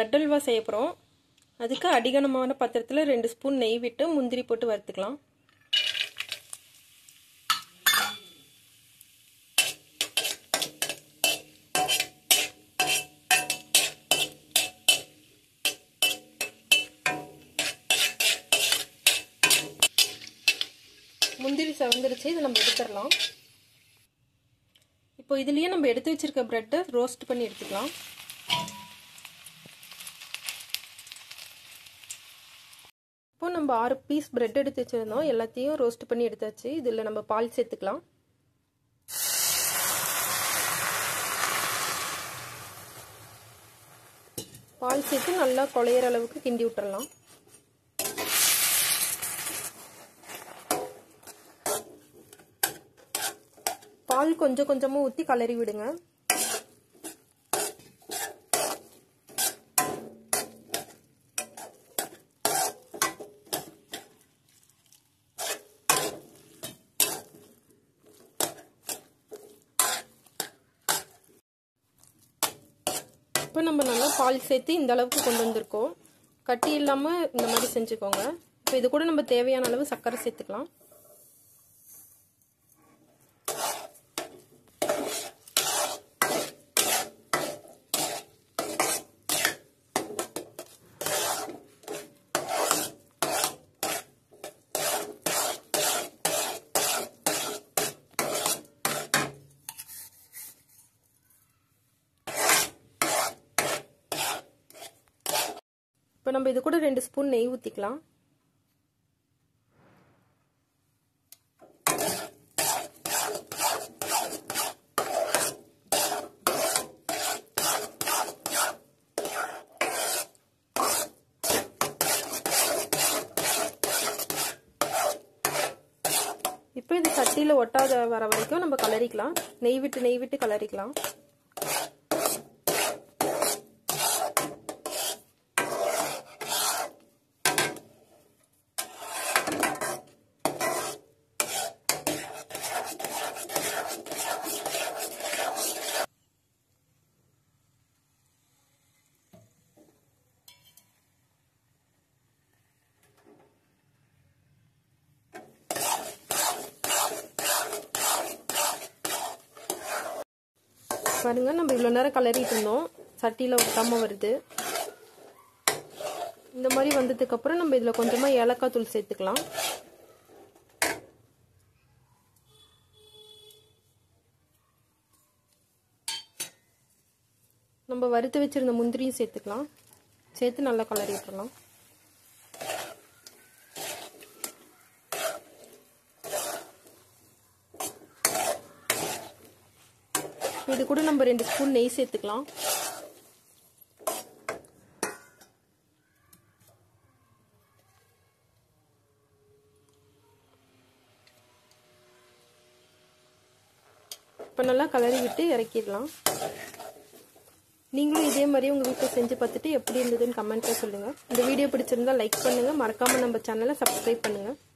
bread halwa செய்ய போகிறோம் அதுக்கு அடிகனமான பாத்திரத்தில் ரெண்டு ஸ்பூன் நெய் விட்டு முந்திரி போட்டு வறுத்துக்கலாம் முந்திரி செவந்துருச்சு இதை நம்ம எடுத்துடலாம் இப்போ இதுலேயே நம்ம எடுத்து வச்சிருக்க ப்ரெட்டை ரோஸ்ட் பண்ணி எடுத்துக்கலாம் இப்போ நம்ம ஆறு பீஸ் பிரெட் எடுத்து வச்சுருந்தோம் எல்லாத்தையும் ரோஸ்ட் பண்ணி எடுத்தாச்சு இதில் நம்ம பால் சேர்த்துக்கலாம் பால் சேர்த்து நல்லா குழையிற அளவுக்கு கிண்டி விட்டுறலாம் பால் கொஞ்சம் கொஞ்சமாக ஊற்றி கலரி விடுங்க இப்போ நம்ம நல்லா பால் சேர்த்து இந்த அளவுக்கு கொண்டு வந்திருக்கோம் கட்டி இல்லாமல் இந்த மாதிரி செஞ்சுக்கோங்க இப்போ இது கூட நம்ம தேவையான அளவு சர்க்கரை சேர்த்துக்கலாம் இப்போ நம்ம இது கூட ரெண்டு ஸ்பூன் நெய் ஊற்றிக்கலாம் இப்போ இது சட்டியில் ஒட்டாத வர வரைக்கும் நம்ம கலரிக்கலாம் நெய் விட்டு நெய் விட்டு கலரிக்கலாம் பாருங்க நம்ம இவ்வளோ நேரம் கலரிட்டு இருந்தோம் சட்டியில் ஒட்டாமல் வருது இந்த மாதிரி வந்ததுக்கப்புறம் நம்ம இதில் கொஞ்சமாக ஏலக்காய் தூள் சேர்த்துக்கலாம் நம்ம வறுத்து வச்சிருந்த முந்திரியும் சேர்த்துக்கலாம் சேர்த்து நல்லா கலரி விட்டுறலாம் இது கூட நம்ம ரெண்டு ஸ்பூன் நெய் சேர்த்துக்கலாம் இப்போ நல்லா கலரி விட்டு இறக்கிடலாம் நீங்களும் இதே மாதிரி உங்கள் வீட்டில் செஞ்சு பார்த்துட்டு எப்படி இருந்ததுன்னு கமெண்ட்டில் சொல்லுங்கள் இந்த வீடியோ பிடிச்சிருந்தா லைக் பண்ணுங்கள் மறக்காமல் நம்ம சேனலை சப்ஸ்கிரைப் பண்ணுங்கள்